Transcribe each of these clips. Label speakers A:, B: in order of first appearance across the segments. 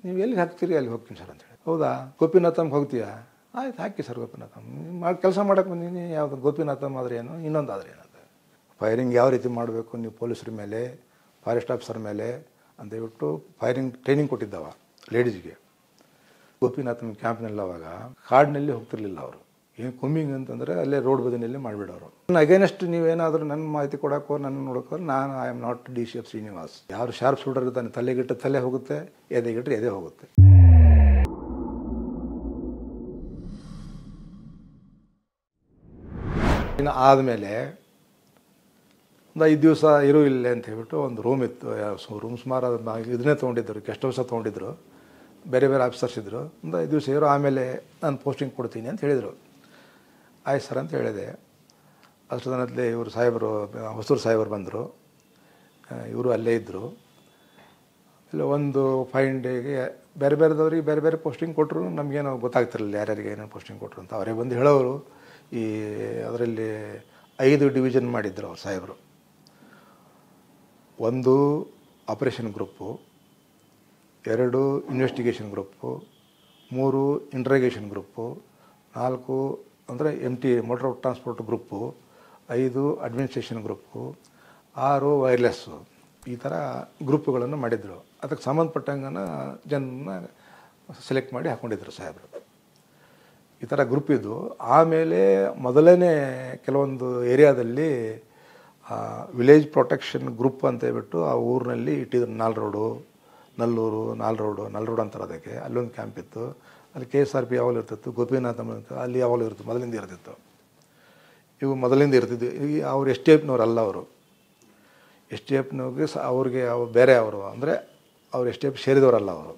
A: ನೀವು ಎಲ್ಲಿ ಹಾಕ್ತೀರಿ ಅಲ್ಲಿ ಹೋಗ್ತೀನಿ ಸರ್ ಅಂತೇಳಿ ಹೌದಾ ಗೋಪಿನಾಥಮ್ಗೆ ಹೋಗ್ತೀಯಾ ಆಯ್ತು ಹಾಕಿ ಸರ್ ಗೋಪಿನಾಥಮ್ ಮಾಡಿ ಕೆಲಸ ಮಾಡೋಕ್ಕೆ ಬಂದೀನಿ ಯಾವುದು ಗೋಪಿನಾಥಮ್ ಆದರೆ ಏನು ಇನ್ನೊಂದು ಆದರೆ ಏನಂತ ಫೈರಿಂಗ್ ಯಾವ ರೀತಿ ಮಾಡಬೇಕು ನೀವು ಪೊಲೀಸರ ಮೇಲೆ ಫಾರೆಸ್ಟ್ ಆಫೀಸರ್ ಮೇಲೆ ಅಂತ ಹೇಳ್ಬಿಟ್ಟು ಫೈರಿಂಗ್ ಟ್ರೈನಿಂಗ್ ಕೊಟ್ಟಿದ್ದಾವ ಲೇಡೀಸ್ಗೆ ಗೋಪಿನಾಥನ್ ಕ್ಯಾಂಪ್ನಲ್ಲಿ ಅವಾಗ ಕಾಡಿನಲ್ಲಿ ಹೋಗ್ತಿರ್ಲಿಲ್ಲ ಅವರು ಏನು ಕುಮ್ಮಿಂಗ್ ಅಂತಂದರೆ ಅಲ್ಲೇ ರೋಡ್ ಬದಿನಲ್ಲಿ ಮಾಡಿಬಿಡೋರು ಅಗೇನೆಸ್ಟ್ ನೀವೇನಾದರೂ ನನ್ನ ಮಾಹಿತಿ ಕೊಡೋಕ್ಕೋ ನನ್ನ ನೋಡೋಕ್ಕೋ ನಾನು I am not D C F Srinivas ಯಾರು ಶಾರ್ಪ್ ಶೂಟರ್ ಇರ್ತಾನೆ ತಲೆಗಿಟ್ಟು ತಲೆ ಹೋಗುತ್ತೆ ಎದೆಗಿಟ್ಟರೆ ಎದೆ ಹೋಗುತ್ತೆ ಇನ್ನು ಆದಮೇಲೆ ಒಂದು ಐದು ದಿವಸ ಇರು ಇಲ್ಲೇ ಅಂತ ಹೇಳ್ಬಿಟ್ಟು ಒಂದು ರೂಮ್ ಇತ್ತು ರೂಮ್ ಸುಮಾರು ಅದನ್ನ ಇದನ್ನೇ ತೊಗೊಂಡಿದ್ರು ಗೆಸ್ಟ್ ಹೌಸ ತೊಗೊಂಡಿದ್ರು ಬೇರೆ ಬೇರೆ ಆಫೀಸರ್ಸ್ ಇದ್ದರು ಒಂದು ಐದು ದಿವಸ ಇರು ಆಮೇಲೆ ನಾನು ಪೋಸ್ಟಿಂಗ್ ಕೊಡ್ತೀನಿ ಅಂತ ಹೇಳಿದರು ಆಯ್ತು ಸರ್ ಅಂತ ಹೇಳಿದೆ ಅಷ್ಟೊತ್ತನಲ್ಲೇ ಇವರು ಸಾಹೇಬರು ಹೊಸೂರು ಸಾಹೇಬರು ಬಂದರು ಇವರು ಅಲ್ಲೇ ಇದ್ದರು ಇಲ್ಲ ಒಂದು ಫೈವ್ ಡೇಗೆ ಬೇರೆ ಬೇರೆದವ್ರಿಗೆ ಬೇರೆ ಬೇರೆ ಪೋಸ್ಟಿಂಗ್ ಕೊಟ್ಟರು ನಮಗೇನೋ ಗೊತ್ತಾಗ್ತಿರಲಿಲ್ಲ ಯಾರ್ಯಾರಿಗೆ ಏನೇನು ಪೋಸ್ಟಿಂಗ್ ಕೊಟ್ಟರು ಅಂತ ಅವರೇ ಬಂದು ಹೇಳೋರು ಈ ಅದರಲ್ಲಿ ಐದು ಡಿವಿಷನ್ ಮಾಡಿದ್ರು ಅವ್ರು ಸಾಹೇಬರು ಒಂದು ಆಪರೇಷನ್ ಗ್ರೂಪು ಎರಡು ಇನ್ವೆಸ್ಟಿಗೇಷನ್ ಗ್ರೂಪು ಮೂರು ಇಂಟ್ರಗೇಷನ್ ಗ್ರೂಪು ನಾಲ್ಕು ಅಂದರೆ M T motor transport group ಐದು ಅಡ್ಮಿನಿಸ್ಟ್ರೇಷನ್ ಗ್ರೂಪು ಆರು ವೈರ್ಲೆಸ್ಸು ಈ ಥರ ಗ್ರೂಪುಗಳನ್ನು ಮಾಡಿದರು ಅದಕ್ಕೆ ಸಂಬಂಧಪಟ್ಟಂಗನ ಜನನ ಸೆಲೆಕ್ಟ್ ಮಾಡಿ ಹಾಕ್ಕೊಂಡಿದ್ರು ಸಾಹೇಬರು ಈ ಥರ ಗ್ರೂಪ್ ಇದ್ದು ಆಮೇಲೆ ಮೊದಲನೇ ಕೆಲವೊಂದು ಏರಿಯಾದಲ್ಲಿ ವಿಲೇಜ್ ಪ್ರೊಟೆಕ್ಷನ್ ಗ್ರೂಪ್ ಅಂತ ಹೇಳ್ಬಿಟ್ಟು ಆ ಊರಿನಲ್ಲಿ ಇಟ್ಟಿದ್ರು ನಾಲ್ ರೋಡು ನಲ್ಲೂರು ನಾಲ್ ರೋಡು ನಲ್ ರೋಡ್ ಅಂತಾರೆ ಅದಕ್ಕೆ ಅಲ್ಲೊಂದು ಕ್ಯಾಂಪ್ ಇತ್ತು ಅಲ್ಲಿ ಕೆ ಎಸ್ ಆರ್ ಪಿ ಯಾವಾಗಲೂ ಇರ್ತಿತ್ತು ಗೋಪಿನಾಥ ಇತ್ತು ಅಲ್ಲಿ ಯಾವಾಗಲೂ ಇರ್ತಿತ್ತು ಮೊದಲಿಂದ ಇರ್ತಿತ್ತು ಇವು ಮೊದಲಿಂದ ಇರ್ತಿದ್ವು ಈಗ ಅವ್ರು ಎಸ್ ಟಿ ಎಫ್ನವ್ರು ಅಲ್ಲ ಅವರು ಎಸ್ ಟಿ ಎಫ್ನವ್ರಿಗೆ ಸ ಅವ್ರಿಗೆ ಅವ್ರು ಬೇರೆ ಅವರು ಅಂದರೆ ಅವ್ರು ಎಸ್ ಟಿ ಎಫ್ ಸೇರಿದವರಲ್ಲ ಅವರು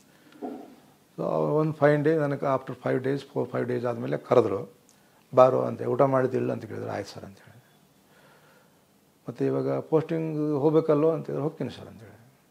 A: ಸೊ ಒಂದು ಫೈವ್ ಡೇ ನನಗೆ after five days four five days ಆದಮೇಲೆ ಕರೆದ್ರು ಬಾರೋ ಅಂತ ಊಟ ಮಾಡಿದ್ದಿಲ್ಲ ಅಂತ ಕೇಳಿದ್ರು ಆಯ್ತು ಸರ್ ಅಂತೇಳಿ ಮತ್ತು ಇವಾಗ ಪೋಸ್ಟಿಂಗ್ ಹೋಗ್ಬೇಕಲ್ಲೋ ಅಂತ ಹೇಳಿದ್ರು ಹೋಗ್ತೀನಿ ಸರ್ ಅಂತೇಳಿ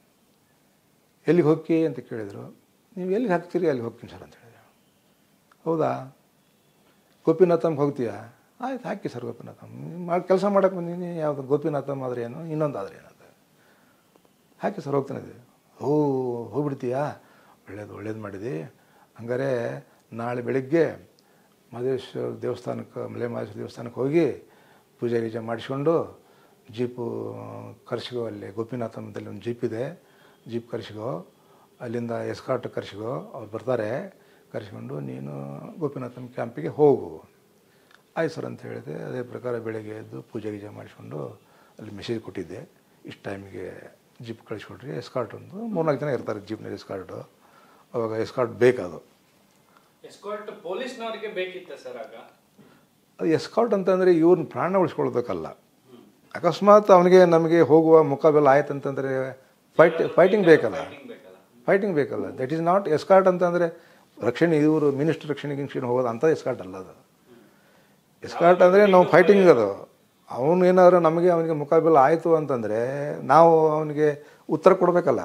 A: ಎಲ್ಲಿಗೆ ಹೋಗಿ ಅಂತ ಕೇಳಿದರು ನೀವು ಎಲ್ಲಿಗೆ ಹಾಕ್ತೀರಿ ಅಲ್ಲಿ ಹೋಗ್ತೀನಿ ಸರ್ ಅಂತ ಹೇಳಿದೆ ಹೌದಾ ಗೋಪಿನಾಥಮ್ಗೆ ಹೋಗ್ತೀಯಾ ಆಯ್ತು ಹಾಕಿ ಸರ್ ಗೋಪಿನಾಥಮ್ ಮಾಡಿ ಕೆಲಸ ಮಾಡೋಕ್ಕೆ ಬಂದೀನಿ ಯಾವುದು ಗೋಪಿನಾಥಮ್ ಆದರೆ ಏನು ಇನ್ನೊಂದು ಆದರೆ ಏನಂತ ಹಾಕಿ ಸರ್ ಹೋಗ್ತಾನೆ ಇದ್ದೀವಿ ಓ ಹೋಗ್ಬಿಡ್ತೀಯಾ ಒಳ್ಳೇದು ಒಳ್ಳೇದು ಮಾಡಿದಿ ಹಂಗಾರೆ ನಾಳೆ ಬೆಳಿಗ್ಗೆ ಮಹದೇಶ್ವರ ದೇವಸ್ಥಾನಕ್ಕೆ ಮಲೆ ಮಹದೇಶ್ವರ ದೇವಸ್ಥಾನಕ್ಕೆ ಹೋಗಿ ಪೂಜೆ ಗೀಜೆ ಮಾಡಿಸ್ಕೊಂಡು ಜೀಪು ಕರ್ಸಿಗೋ ಅಲ್ಲಿ ಗೋಪಿನಾಥಮದಲ್ಲಿ ಒಂದು ಜೀಪ್ ಇದೆ ಜೀಪ್ ಕರ್ಸಿಗೋ ಅಲ್ಲಿಂದ ಎಸ್ಕಾಟ್ ಕರ್ಸಿಗೋ ಅವ್ರು ಬರ್ತಾರೆ ಕರೆಸ್ಕೊಂಡು ನೀನು ಗೋಪಿನಾಥಮ್ ಕ್ಯಾಂಪಿಗೆ ಹೋಗು ಆಯ್ತು ಸರ್ ಅಂತ ಹೇಳಿದೆ ಅದೇ ಪ್ರಕಾರ ಬೆಳಗ್ಗೆ ಎದ್ದು ಪೂಜೆ ಗೀಜೆ ಮಾಡಿಸ್ಕೊಂಡು ಅಲ್ಲಿ ಮೆಸೇಜ್ ಕೊಟ್ಟಿದ್ದೆ ಇಷ್ಟು ಟೈಮಿಗೆ ಜೀಪ್ ಕಳಿಸ್ಕೊಡ್ರಿ ಎಸ್ಕಾರ್ಟ್ ಒಂದು ಮೂರ್ನಾಲ್ಕು ಜನ ಇರ್ತಾರೆ ಜೀಪ್ನಲ್ಲಿ ಎಸ್ಕಾರ್ಟು ಅವಾಗ ಎಸ್ಕಾರ್ಟ್ ಬೇಕದು
B: ಎಸ್ಕಾರ್ಟ್ ಪೊಲೀಸ್ನವರಿಗೆ ಬೇಕಿತ್ತ ಸರ್ ಆಗ
A: ಅದು ಎಸ್ಕಾರ್ಟ್ ಅಂತಂದರೆ ಇವ್ರನ್ನ ಪ್ರಾಣ ಉಳಿಸ್ಕೊಳ್ಬೇಕಲ್ಲ ಅಕಸ್ಮಾತ್ ಅವನಿಗೆ ನಮಗೆ ಹೋಗುವ ಮುಖಬೆಲ್ಲ ಆಯ್ತು ಅಂತಂದರೆ ಫೈಟ್ ಫೈಟಿಂಗ್ ಬೇಕಲ್ಲ
B: ಹಿಂಗ್ ಬೇಕಲ್ಲ
A: ಫೈಟಿಂಗ್ ಬೇಕಲ್ಲ ದಟ್ ಈಸ್ ನಾಟ್ ಎಸ್ಕಾರ್ಟ್ ಅಂತಂದರೆ ರಕ್ಷಣೆ ಇವರು ಮಿನಿಸ್ಟರ್ ರಕ್ಷಣೆ ಗಿಕ್ಷಣೆ ಹೋಗೋದು ಅಂಥ ಎಸ್ಕಾರ್ಟ್ ಅಲ್ಲ ಅದು ಎಸ್ಕಾರ್ಟ್ ಅಂದರೆ ನಾವು ಫೈಟಿಂಗ್ ಅದು ಅವನು ಏನಾದ್ರು ನಮಗೆ ಅವನಿಗೆ ಮುಖಾಬಿಲ್ಲ ಆಯಿತು ಅಂತಂದರೆ ನಾವು ಅವನಿಗೆ ಉತ್ತರ ಕೊಡಬೇಕಲ್ಲ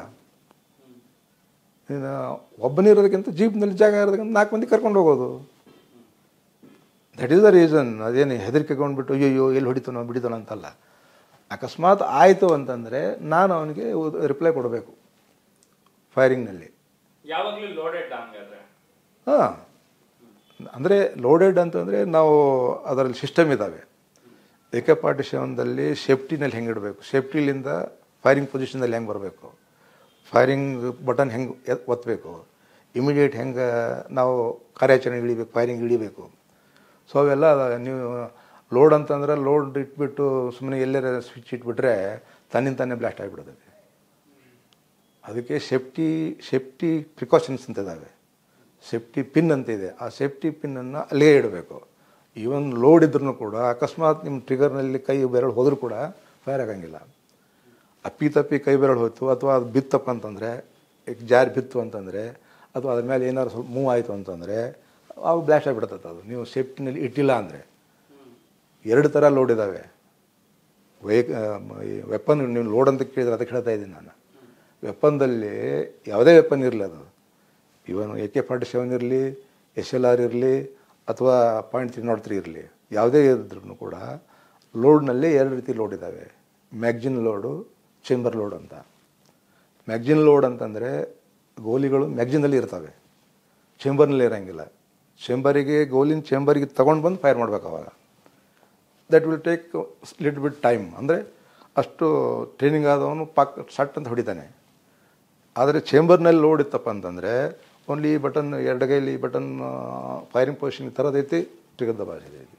A: ಇನ್ನು ಒಬ್ಬನಿರೋದಕ್ಕಿಂತ ಜೀಪ್ನಲ್ಲಿ ಜಾಗ ಇರೋದಕ್ಕಿಂತ ನಾಲ್ಕು ಮಂದಿ ಕರ್ಕೊಂಡು ಹೋಗೋದು ದಟ್ ಈಸ್ ದ ರೀಸನ್ ಅದೇನು ಹೆದರಿಕೆಗೊಂಡ್ಬಿಟ್ಟು ಅಯ್ಯೋ ಎಲ್ಲಿ ಹೊಡಿತಾನೋ ಬಿಡಿತಾನೋ ಅಂತಲ್ಲ ಅಕಸ್ಮಾತ್ ಆಯಿತು ಅಂತಂದರೆ ನಾನು ಅವನಿಗೆ ರಿಪ್ಲೈ ಕೊಡಬೇಕು ಫೈರಿಂಗ್ನಲ್ಲಿ
B: ಯಾವಾಗ್ಲೂ ಲೋಡೆಡ್ ಹಂಗಾದ್ರೆ
A: ಹಾಂ ಅಂದರೆ ಲೋಡೆಡ್ ಅಂತಂದರೆ ನಾವು ಅದರಲ್ಲಿ ಸಿಸ್ಟಮ್ ಇದ್ದಾವೆ ಎ ಕೆ ಫಾರ್ಟಿ ಸೆವೆನ್ದಲ್ಲಿ ಸೇಫ್ಟಿನಲ್ಲಿ ಹೆಂಗೆ ಇಡಬೇಕು ಸೇಫ್ಟಿಲಿಂದ ಫೈರಿಂಗ್ ಪೊಸಿಷನಲ್ಲಿ ಹೆಂಗೆ ಬರಬೇಕು ಫೈರಿಂಗ್ ಬಟನ್ ಹೆಂಗೆ ಒತ್ತಬೇಕು ಇಮಿಡಿಯೇಟ್ ಹೆಂಗೆ ನಾವು ಕಾರ್ಯಾಚರಣೆ ಇಳಿಬೇಕು ಫೈರಿಂಗ್ ಇಳಿಬೇಕು ಸೊ ಅವೆಲ್ಲ ನೀವು ಲೋಡ್ ಅಂತಂದ್ರೆ ಲೋಡ್ ಇಟ್ಬಿಟ್ಟು ಸುಮ್ಮನೆ ಎಲ್ಲರ ಸ್ವಿಚ್ ಇಟ್ಬಿಟ್ರೆ ತನ್ನಿಂದ ತಾನೇ ಬ್ಲಾಸ್ಟ್ ಆಗಿಬಿಡ್ತದೆ ಅದಕ್ಕೆ ಸೇಫ್ಟಿ ಸೇಫ್ಟಿ ಪ್ರಿಕಾಷನ್ಸ್ ಅಂತ ಇದ್ದಾವೆ ಸೇಫ್ಟಿ ಪಿನ್ ಅಂತ ಇದೆ ಆ ಸೇಫ್ಟಿ ಪಿನ್ನನ್ನು ಅಲ್ಲಿಗೆ ಇಡಬೇಕು ಈವನ್ ಲೋಡ್ ಇದ್ರೂ ಕೂಡ ಅಕಸ್ಮಾತ್ ನಿಮ್ಮ ಟ್ರಿಗರ್ನಲ್ಲಿ ಕೈ ಬೆರಳು ಹೋದರೂ ಕೂಡ ಫೈರ್ ಆಗಂಗಿಲ್ಲ ಅಪ್ಪಿ ತಪ್ಪಿ ಕೈ ಬೆರಳು ಹೋಯ್ತು ಅಥವಾ ಅದು ಬಿತ್ತಪ್ಪ ಅಂತಂದರೆ ಈಗ ಜಾರಿ ಬಿತ್ತು ಅಂತಂದರೆ ಅಥವಾ ಅದ್ರ ಮೇಲೆ ಏನಾದ್ರು ಸ್ವಲ್ಪ ಮೂವ್ ಆಯಿತು ಅಂತಂದರೆ ಅವು ಬ್ಲಾಸ್ಟ್ ಆಗಿಬಿಡ್ತದೆ ಅದು ನೀವು ಸೇಫ್ಟಿನಲ್ಲಿ ಇಟ್ಟಿಲ್ಲ ಅಂದರೆ ಎರಡು ಥರ ಲೋಡ್ ಇದ್ದಾವೆ ವೆಹಿಕ್ ವೆಪನ್ ನೀವು ಲೋಡ್ ಅಂತ ಕೇಳಿದ್ರೆ ಅದಕ್ಕೆ ಹೇಳ್ತಾ ಇದ್ದೀನಿ ನಾನು ವೆಪನ್ದಲ್ಲಿ ಯಾವುದೇ ವೆಪನ್ ಇರಲಿ ಅದು even A K forty seven ಇರಲಿ ಎಸ್ ಎಲ್ ಆರ್ ಇರಲಿ ಅಥವಾ ಪಾಯಿಂಟ್ ತ್ರೀ ನಾಟ್ ತ್ರೀ ಇರಲಿ ಯಾವುದೇ ಇದ್ರೂ ಕೂಡ ಲೋಡ್ನಲ್ಲಿ ಎರಡು ರೀತಿ ಲೋಡ್ ಇದ್ದಾವೆ ಮ್ಯಾಗ್ಜಿನ್ ಲೋಡು ಚೇಂಬರ್ ಲೋಡ್ ಅಂತ ಮ್ಯಾಗ್ಜಿನ್ ಲೋಡ್ ಅಂತಂದರೆ ಗೋಲಿಗಳು ಮ್ಯಾಗ್ಜಿನಲ್ಲಿ ಇರ್ತವೆ ಚೇಂಬರ್ನಲ್ಲಿ ಇರೋಂಗಿಲ್ಲ ಚೇಂಬರಿಗೆ ಗೋಲಿನ ಚೇಂಬರಿಗೆ ತಗೊಂಡು ಬಂದು ಫೈರ್ ಮಾಡ್ಬೇಕು ಅವಾಗ that will take little bit time ಅಂದರೆ ಅಷ್ಟು ಟ್ರೈನಿಂಗ್ ಆದವನು ಪಾಕ್ ಸಟ್ ಅಂತ ಹೊಡಿತಾನೆ ಆದರೆ ಚೇಂಬರ್ನಲ್ಲಿ ಲೋಡ್ ಇತ್ತಪ್ಪ ಅಂತಂದರೆ ಓನ್ಲಿ ಬಟನ್ ಎಡಗೈಲಿ ಬಟನ್ ಫೈರಿಂಗ್ ಪೊಸಿಷನ್ ತರದೈತಿ ಟ್ರಿಗರ್ ದಬಾಯಿಸೈತಿ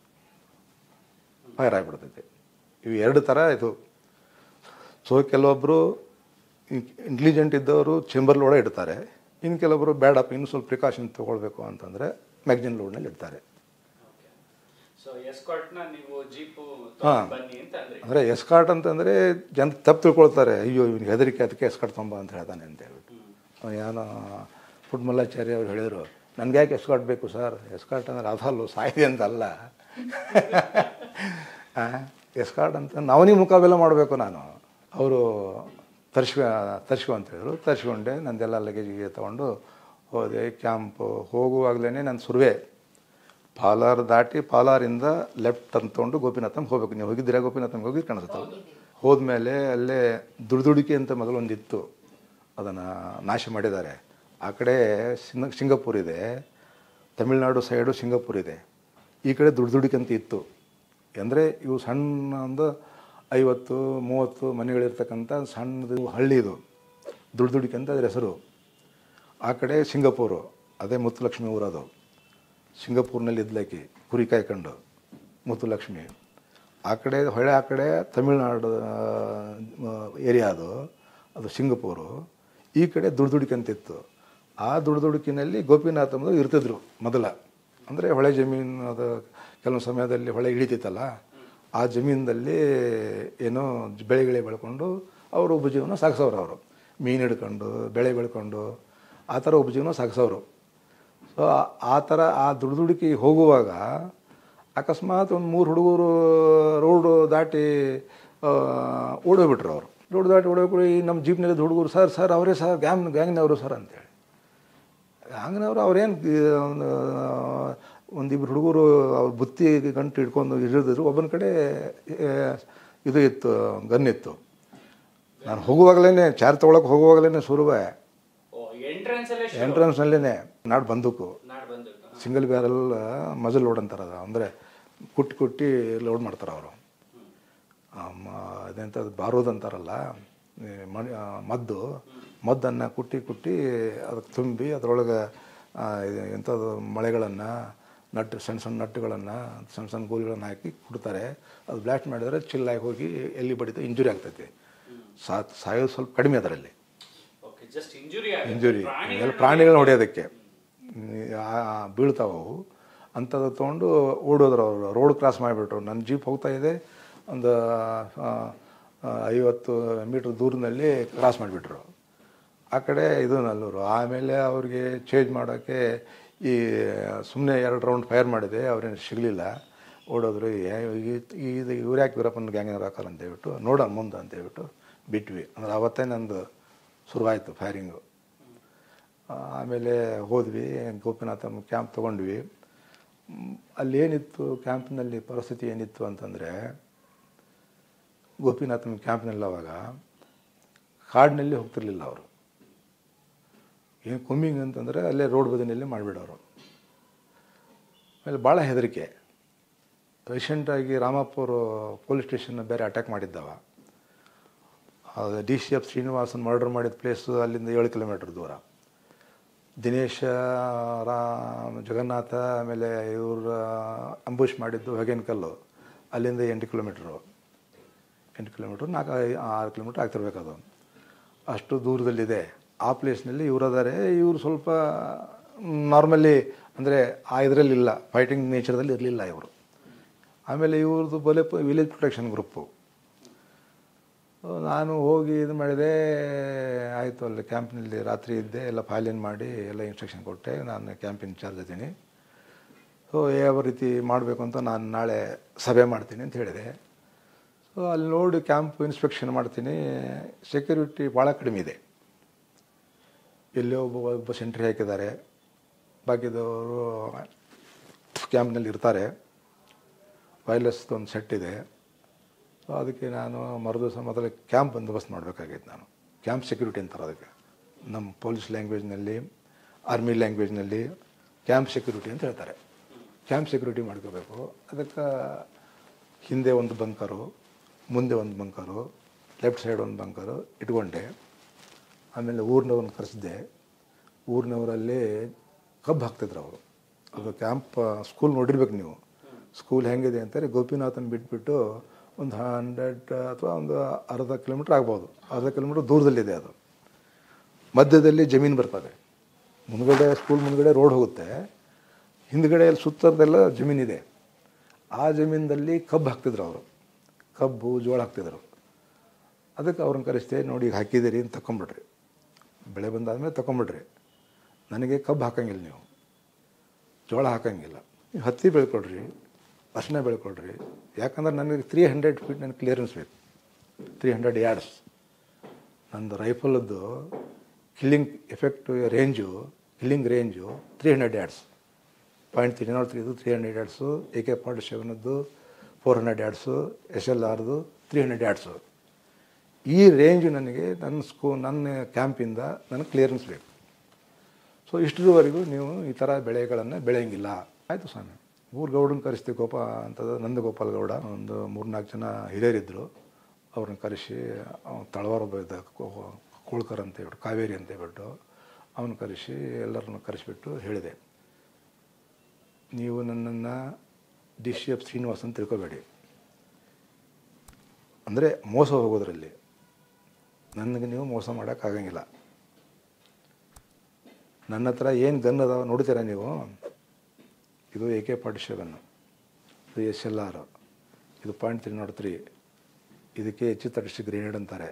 A: ಫೈರ್ ಆಗಿಬಿಡ್ತೈತಿ ಇವು ಎರಡು ಥರ ಇದು ಸೊ ಕೆಲವೊಬ್ಬರು ಇಂಟೆಲಿಜೆಂಟ್ ಇದ್ದವರು ಚೇಂಬರ್ ಲೋಡ ಇಡ್ತಾರೆ ಇನ್ನು ಕೆಲವೊಬ್ಬರು ಬೇಡಪ್ಪ ಇನ್ನು ಸ್ವಲ್ಪ ಪ್ರಿಕಾಷನ್ ತೊಗೊಳ್ಬೇಕು ಅಂತಂದರೆ ಮ್ಯಾಗ್ಜಿನ್ ಲೋಡ್ನಲ್ಲಿ ಇಡ್ತಾರೆ
B: ಸೊ ಎಸ್ಕಾರ್ಟ್ ನ ನೀವು ಜೀಪು
A: ಹಾ.
B: ಬನ್ನಿ ಅಂತ ಅಂದ್ರಿ
A: ಅಂದರೆ ಎಸ್ಕಾರ್ಟ್ ಅಂತಂದರೆ ಜನ ತಪ್ಪು ತಿಳ್ಕೊಳ್ತಾರೆ ಅಯ್ಯೋ ಇವ್ನಿಗೆ ಹೆದರಿಕೆ ಅದಕ್ಕೆ ಎಸ್ಕಾರ್ಟ್ ತೊಂಬ ಅಂತ ಹೇಳ್ತಾನೆ ಅಂತ ಹೇಳ್ಬಿಟ್ಟು ಅವ್ನು ಏನೋ ಫುಡ್ ಮಲ್ಲಾಚಾರ್ಯ ಅವ್ರು ಹೇಳಿದರು ನನಗೆ ಯಾಕೆ ಎಸ್ಕಾರ್ಟ್ ಬೇಕು ಸರ್ ಎಸ್ಕಾರ್ಟ್ ಅಂದರೆ ಅದಲ್ಲೂ ಸಾಯಿದೆ ಅಂತ ಅಲ್ಲ ಎಸ್ಕಾರ್ಟ್ ಅಂತ ಅವನಿಗೆ ಮುಖಾಬೆಲ್ಲ ಮಾಡಬೇಕು ನಾನು ಅವರು ತರ್ಸ್ಕೊ ತರ್ಸ್ಕೊ ಅಂತ ಹೇಳಿದ್ರು ತರ್ಸ್ಕೊಂಡೆ ನಂದೆಲ್ಲ ಲಗೇಜಿಗೆ ತೊಗೊಂಡು ಹೋದೆ ಕ್ಯಾಂಪು ಹೋಗುವಾಗಲೇ ನನ್ನ ಸುರುವೆ ಪಾಲಾರ್ ದಾಟಿ ಪಾಲಾರಿಂದ ಲೆಫ್ಟ್ ಟರ್ನ್ ತೊಗೊಂಡು ಗೋಪಿನಾಥಂಗೆ ಹೋಗ್ಬೇಕು ನೀವು ಹೋಗಿದ್ದೀರಾ ಗೋಪಿನಾಥಂಗೆ ಹೋಗಿ ಕಾಣಿಸುತ್ತಲ್ಲ ಹೋದ್ಮೇಲೆ ಅಲ್ಲೇ ದುಡ್ದುಡಿಕೆ ಅಂತ ಮೊದಲು ಒಂದಿತ್ತು ಅದನ್ನು ನಾಶ ಮಾಡಿದ್ದಾರೆ ಆ ಕಡೆ ಸಿಂಗ ಸಿಂಗಪುರ್ ಇದೆ ತಮಿಳ್ನಾಡು ಸೈಡು ಸಿಂಗಪುರ್ ಇದೆ ಈ ಕಡೆ ದುಡ್ದುಡಿಕೆ ಅಂತ ಇತ್ತು ಅಂದರೆ ಇವು ಸಣ್ಣ ಒಂದು ಐವತ್ತು ಮೂವತ್ತು ಮನೆಗಳಿರ್ತಕ್ಕಂಥ ಸಣ್ಣದು ಹಳ್ಳಿ ಇದು ದುಡ್ದುಡಿಕೆ ಅಂತ ಅದ್ರ ಹೆಸರು ಆ ಕಡೆ ಸಿಂಗಪೂರು ಅದೇ ಮುತ್ತುಲಕ್ಷ್ಮಿ ಊರದು ಸಿಂಗಪೂರ್ನಲ್ಲಿ ಇದ್ಲಾಕಿ ಕುರಿ ಕಾಯ್ಕೊಂಡು ಮುತ್ತುಲಕ್ಷ್ಮಿ ಆ ಕಡೆ ಹೊಳೆ ಆ ಕಡೆ ತಮಿಳ್ನಾಡು ಏರಿಯಾ ಅದು ಅದು ಸಿಂಗಪೂರು ಈ ಕಡೆ ದುಡ್ದುಡಿಕೆ ಅಂತಿತ್ತು ಆ ದುಡ್ದುಡುಕಿನಲ್ಲಿ ಗೋಪಿನಾಥ ಅಂಬುದು ಇರ್ತಿದ್ರು ಮೊದಲ ಅಂದರೆ ಹೊಳೆ ಜಮೀನು ಅದು ಕೆಲವು ಸಮಯದಲ್ಲಿ ಹೊಳೆ ಇಳಿತಿತ್ತಲ್ಲ ಆ ಜಮೀನಲ್ಲಿ ಏನೋ ಬೆಳೆಗಳೇ ಬೆಳ್ಕೊಂಡು ಅವರು ಉಪಜೀವನ ಸಾಗಿಸೋರು ಅವರು ಮೀನು ಹಿಡ್ಕೊಂಡು ಬೆಳೆ ಬೆಳ್ಕೊಂಡು ಆ ಥರ ಉಪಜೀವನ ಸಾಗಿಸೋರು ಸೊ ಆ ಥರ ಆ ದುಡ್ದುಡುಕಿ ಹೋಗುವಾಗ ಅಕಸ್ಮಾತ್ ಒಂದು ಮೂರು ಹುಡುಗರು ರೋಡು ದಾಟಿ ಓಡೋಗ್ಬಿಟ್ರು ಅವರು ರೋಡ್ ದಾಟಿ ಓಡೋಗ್ಬಿಟ್ಟು ಈ ನಮ್ಮ ಜೀಪ್ನಲ್ಲಿ ಹುಡುಗರು ಸರ್ ಸರ್ ಅವರೇ ಸರ್ ಗ್ಯಾಂಗ್ ಗ್ಯಾಂಗ್ನವರು ಸರ್ ಅಂತೇಳಿ ಗ್ಯಾಂಗ್ನವರು ಅವ್ರೇನು ಒಂದು ಒಂದಿಬ್ರು ಹುಡುಗರು ಅವ್ರ ಬುತ್ತಿ ಗಂಟು ಹಿಡ್ಕೊಂಡು ಹಿಡಿದಿದ್ರು ಒಬ್ಬನ ಕಡೆ ಆ, ಇದು ಇತ್ತು ಗನ್ ಇತ್ತು ನಾನು ಹೋಗುವಾಗಲೇ ಚಾರ್ ತೊಗೊಳಕ್ಕೆ ಹೋಗುವಾಗಲೇ ಸುರುವೆ
B: ಓ ಎಂಟ್ರೆನ್ಸ್ ಅಲ್ಲೇ
A: ಎಂಟ್ರೆನ್ಸ್ನಲ್ಲೇ ನಾಡು ಬಂದೂಕು
B: ನಾಡ್ ಬಂದು
A: ಸಿಂಗಲ್ ಬ್ಯಾರಲ್ ಮಜಲ್ ಲೋಡ್ ಅಂತಾರೆ ಅದು ಅಂದರೆ ಕುಟ್ಟಿ ಕುಟ್ಟಿ ಲೋಡ್ ಮಾಡ್ತಾರೆ ಅವರು ಅದೆಂಥದ್ದು ಬಾರೋದು ಅಂತಾರಲ್ಲ ಈ ಮಣಿ ಆ, ಮದ್ದು ಮದ್ದನ್ನು ಕುಟ್ಟಿ ಕುಟ್ಟಿ ಅದಕ್ಕೆ ತುಂಬಿ ಅದರೊಳಗೆ ಎಂಥದ್ದು ಮಳೆಗಳನ್ನು ನಟ್ಟು ಸಣ್ಣ ಸಣ್ಣ ನಟ್ಟುಗಳನ್ನು ಸಣ್ಣ ಸಣ್ಣ ಗೋಲಿಗಳನ್ನು ಹಾಕಿ ಕುಡ್ತಾರೆ ಅದು ಬ್ಲಾಸ್ಟ್ ಮಾಡಿದರೆ ಚಿಲ್ಲಾಗಿ ಹೋಗಿ ಎಲ್ಲಿ ಬಡಿತ ಇಂಜುರಿ ಆಗ್ತೈತಿ ಸಾ ಸಾಯೋದು ಸ್ವಲ್ಪ ಕಡಿಮೆ ಅದರಲ್ಲಿ
B: ಓಕೆ ಜಸ್ಟ್ ಇಂಜುರಿ
A: ಇಂಜುರಿ ಎಲ್ಲ ಪ್ರಾಣಿಗಳನ್ನ ಹೊಡೆಯೋದಕ್ಕೆ ಆ- ಬೀಳ್ತಾವು ಅಂಥದ್ದು ತೊಗೊಂಡು ಓಡೋದ್ರು ಅವರು ರೋಡ್ ಕ್ರಾಸ್ ಮಾಡಿಬಿಟ್ರು ನನ್ನ ಜೀಪ್ ಹೋಗ್ತಾ ಇದೆ ಒಂದು ಆ, ಆ, ಐವತ್ತು ಮೀಟ್ರ್ ದೂರದಲ್ಲಿ ಕ್ರಾಸ್ ಮಾಡಿಬಿಟ್ರು ಆ ಕಡೆ ಇದು ನಲ್ಲೂರು ಆಮೇಲೆ ಅವ್ರಿಗೆ ಚೇಂಜ್ ಮಾಡೋಕ್ಕೆ ಈ ಸುಮ್ಮನೆ ಎರಡು ರೌಂಡ್ ಫೈರ್ ಮಾಡಿದೆ ಅವ್ರೇನು ಸಿಗಲಿಲ್ಲ ಓಡೋದ್ರು ಏ- ಈ- ಇದು ಇವ್ರು ಯಾಕೆ ವೀರಪ್ಪನ ಗ್ಯಾಂಗ್ನವ್ರು ಹಾಕಲ್ಲ ಅಂತ ಹೇಳ್ಬಿಟ್ಟು ನೋಡೋಣ ಮುಂದೆ ಅಂತ ಹೇಳ್ಬಿಟ್ಟು ಬಿಟ್ವಿ ಅಂದ್ರೆ ಅವತ್ತೇ ನಂದು ಶುರುವಾಯಿತು ಫೈರಿಂಗು ಆಮೇಲೆ ಹೋದ್ವಿ ಗೋಪಿನಾಥ ಕ್ಯಾಂಪ್ ತೊಗೊಂಡ್ವಿ ಮ್, ಅಲ್ಲಿ ಏನಿತ್ತು ಕ್ಯಾಂಪ್ನಲ್ಲಿ ಪರಿಸ್ಥಿತಿ ಏನಿತ್ತು ಅಂತಂದರೆ ಗೋಪಿನಾಥನ ಕ್ಯಾಂಪ್ನಲ್ಲಿ ಅವಾಗ ಕಾಡಿನಲ್ಲಿ ಹೋಗ್ತಿರ್ಲಿಲ್ಲ ಅವರು ಏನು ಕೊಮ್ಮಿಂಗ್ ಅಂತಂದರೆ ಅಲ್ಲೇ ರೋಡ್ ಬದಿನಲ್ಲಿ ಮಾಡಿಬಿಡೋರು ಆಮೇಲೆ ಭಾಳ ಹೆದರಿಕೆ ರೀಸೆಂಟಾಗಿ ರಾಮಪ್ಪವರು ಪೊಲೀಸ್ ಸ್ಟೇಷನ್ ಬೇರೆ ಅಟ್ಯಾಕ್ ಮಾಡಿದ್ದವ ಅದು D C F Srinivasan murder ಮಾಡಿದ ಪ್ಲೇಸು ಅಲ್ಲಿಂದ ಏಳು ಕಿಲೋಮೀಟ್ರ್ ದೂರ ದಿನೇಶ ರಾಮ್ ಜಗನ್ನಾಥ ಆಮೇಲೆ ಇವ್ರ ಅಂಬುಷ್ ಮಾಡಿದ್ದು ಹೊಗೇನಕಲ್ಲು ಅಲ್ಲಿಂದ ಎಂಟು ಕಿಲೋಮೀಟ್ರು ಎಂಟು ಕಿಲೋಮೀಟ್ರ್ ನಾಲ್ಕು ಐ- ಆರು ಕಿಲೋಮೀಟ್ರ್ ಆಗ್ತಿರ್ಬೇಕು ಅದು ಅಷ್ಟು ದೂರದಲ್ಲಿದೆ ಆ ಪ್ಲೇಸ್ನಲ್ಲಿ ಇವರದಾರೆ ಇವರು ಸ್ವಲ್ಪ ನಾರ್ಮಲಿ ಅಂದರೆ ಆ ಇದರಲ್ಲಿಲ್ಲ ಫೈಟಿಂಗ್ ನೇಚರ್ದಲ್ಲಿ ಇರಲಿಲ್ಲ ಇವರು ಆಮೇಲೆ ಇವ್ರದ್ದು ಬಲೆ ವಿಲೇಜ್ ಪ್ರೊಟೆಕ್ಷನ್ ಗ್ರೂಪು ನಾನು ಹೋಗಿ ಇದು ಮಾಡಿದೆ ಆಯಿತು ಅಲ್ಲಿ ಕ್ಯಾಂಪ್ನಲ್ಲಿ ರಾತ್ರಿ ಇದ್ದೆ ಎಲ್ಲ ಫೈಲಿನ್ ಮಾಡಿ ಎಲ್ಲ ಇನ್ಸ್ಟ್ರಕ್ಷನ್ ಕೊಟ್ಟೆ ನಾನು ಕ್ಯಾಂಪ್ ಇನ್ಚಾರ್ಜ್ ಇದ್ದೀನಿ ಸೊ ಯಾವ ರೀತಿ ಮಾಡಬೇಕು ಅಂತ ನಾನು ನಾಳೆ ಸಭೆ ಮಾಡ್ತೀನಿ ಅಂತ ಹೇಳಿದೆ ಸೊ ಅಲ್ಲಿ ನೋಡಿ ಕ್ಯಾಂಪ್ ಇನ್ಸ್ಪೆಕ್ಷನ್ ಮಾಡ್ತೀನಿ ಸೆಕ್ಯೂರಿಟಿ ಭಾಳ ಕಡಿಮೆ ಇದೆ ಎಲ್ಲೋ ಒಬ್ಬ ಒಬ್ಬ ಸೆಂಟ್ರಿ ಹಾಕಿದ್ದಾರೆ ಬಾಕಿದವರು ಕ್ಯಾಂಪ್ನಲ್ಲಿ ಇರ್ತಾರೆ ವೈರ್ಲೆಸ್ ಒಂದು ಸೆಟ್ ಇದೆ ಸೊ ಅದಕ್ಕೆ ನಾನು ಮರುದಿವಸ ಮೊದಲು ಕ್ಯಾಂಪ್ ಬಂದೋಬಸ್ತ್ ಮಾಡಬೇಕಾಗಿತ್ತು ನಾನು ಕ್ಯಾಂಪ್ ಸೆಕ್ಯೂರಿಟಿ ಅಂತಾರೆ ಅದಕ್ಕೆ ನಮ್ಮ ಪೊಲೀಸ್ ಲ್ಯಾಂಗ್ವೇಜ್ನಲ್ಲಿ ಆರ್ಮಿ ಲ್ಯಾಂಗ್ವೇಜ್ನಲ್ಲಿ ಕ್ಯಾಂಪ್ ಸೆಕ್ಯೂರಿಟಿ ಅಂತ ಹೇಳ್ತಾರೆ ಕ್ಯಾಂಪ್ ಸೆಕ್ಯೂರಿಟಿ ಮಾಡ್ಕೋಬೇಕು ಅದಕ್ಕೆ ಹಿಂದೆ ಒಂದು ಬಂಕರು ಮುಂದೆ ಒಂದು ಬಂಕರು ಲೆಫ್ಟ್ ಸೈಡ್ ಒಂದು ಬಂಕರು ಇಟ್ಕೊಂಡೆ ಆಮೇಲೆ ಊರಿನವ್ರನ್ನ ಕರೆಸಿದ್ದೆ ಊರಿನವರಲ್ಲಿ ಕಬ್ಬು ಹಾಕ್ತಿದ್ರು ಅವರು ಅದು ಕ್ಯಾಂಪ್ ಸ್ಕೂಲ್ ನೋಡಿರ್ಬೇಕು ನೀವು ಸ್ಕೂಲ್ ಹೆಂಗಿದೆ ಅಂತಾರೆ ಗೋಪಿನಾಥನ್ ಬಿಟ್ಬಿಟ್ಟು ಒಂದು ಹಂಡ್ರೆಡ್ ಅಥವಾ ಒಂದು ಅರ್ಧ ಕಿಲೋಮೀಟ್ರ್ ಆಗ್ಬೋದು ಅರ್ಧ ಕಿಲೋಮೀಟ್ರ್ ದೂರದಲ್ಲಿದೆ ಅದು ಮಧ್ಯದಲ್ಲಿ ಜಮೀನು ಬರ್ತದೆ ಮುಂದ್ಗಡೆ ಸ್ಕೂಲ್ ಮುಂದ್ಗಡೆ ರೋಡ್ ಹೋಗುತ್ತೆ ಹಿಂದ್ಗಡೆ ಅಲ್ಲಿ ಸುತ್ತದೆಲ್ಲ ಜಮೀನಿದೆ ಆ ಜಮೀನಲ್ಲಿ ಕಬ್ಬು ಹಾಕ್ತಿದ್ರು ಅವರು ಕಬ್ಬು ಜೋಳ ಹಾಕ್ತಿದ್ರು ಅದಕ್ಕೆ ಅವ್ರನ್ನ ಕರೆಸ್ತೆ ನೋಡಿ ಈಗ ಹಾಕಿದ್ದೀರಿ ಅಂತ ತಗೊಂಬಿಡ್ರಿ ಬೆಳೆ ಬಂದಾದ್ಮೇಲೆ ತಗೊಂಬಿಡ್ರಿ ನನಗೆ ಕಬ್ಬು ಹಾಕಂಗಿಲ್ಲ ನೀವು ಜೋಳ ಹಾಕಂಗಿಲ್ಲ ನೀವು ಹತ್ತಿ ಬೆಳ್ಕೊಡ್ರಿ ಅರ್ಶಿನ ಬೆಳ್ಕೊಡ್ರಿ ಯಾಕಂದ್ರೆ ನನಗೆ ತ್ರೀ ಹಂಡ್ರೆಡ್ ಫೀಟ್ ನನಗೆ ಕ್ಲಿಯರೆನ್ಸ್ ಬೇಕು ತ್ರೀ ಹಂಡ್ರೆಡ್ ಯಾರ್ಡ್ಸ್ ನಂದು ರೈಫಲದ್ದು killing effect range killing range three hundred yards point three not ತ್ರೀದು three hundred yards A K forty ಸೆವೆನದ್ದು four hundred yards S L ಆರ್ದು ತ್ರೀ ಹಂಡ್ರೆಡ್ ಯಾರ್ಡ್ಸು ಈ range ನನಗೆ ನನ್ನ ಸ್ಕೂ ನನ್ನ ಕ್ಯಾಂಪಿಂದ ನನಗೆ ಕ್ಲಿಯರೆನ್ಸ್ ಬೇಕು ಸೊ ಇಷ್ಟರವರೆಗೂ ನೀವು ಈ ಥರ ಬೆಳೆಗಳನ್ನು ಬೆಳೆಯಂಗಿಲ್ಲ ಆಯಿತು ಸ್ವಾಮಿ ಊರು ಗೌಡನ ಕರೆಸ್ತೀವಿ ಗೋಪ ಅಂತದ ನಂದಗೋಪಾಲ್ ಗೌಡ ಒಂದು ಮೂರ್ನಾಲ್ಕು ಜನ ಹಿರಿಯರಿದ್ದರು ಅವ್ರನ್ನ ಕರೆಸಿ ತಳವಾರ ಒಬ್ಬ ಇದ್ದ ಕೋ- ಕೋಳ್ಕರ್ ಅಂತ ಹೇಳ್ಬಿಟ್ಟು ಕಾವೇರಿ ಅಂತ ಹೇಳ್ಬಿಟ್ಟು ಅವನು ಕರೆಸಿ ಎಲ್ಲರನ್ನು ಕರೆಸಿಬಿಟ್ಟು ಹೇಳಿದೆ ನೀವು ನನ್ನನ್ನು ಡಿ ಸಿ ಎಫ್ ಶ್ರೀನಿವಾಸ್ ಅಂತ ತಿಳ್ಕೊಬೇಡಿ ಅಂದರೆ ಮೋಸ ಹೋಗೋದ್ರಲ್ಲಿ ನನಗೆ ನೀವು ಮೋಸ ಮಾಡೋಕ್ಕಾಗಂಗಿಲ್ಲ ನನ್ನ ಹತ್ರ ಏನು ಗನ್ ಅದಾವ ನೋಡ್ತೀರಾ ನೀವು ಇದು ಎ ಕೆ ಫಾರ್ಟಿ ಸೆವೆನ್ ಇದು ಎಸ್ ಎಲ್ ಆರ್ ಇದು ಪಾಯಿಂಟ್ ತ್ರೀ ನಾಟ್ ತ್ರೀ ಇದಕ್ಕೆ ಹೆಚ್ಚು ತರಿಸಿ ಗ್ರೇನೇಡ್ ಅಂತಾರೆ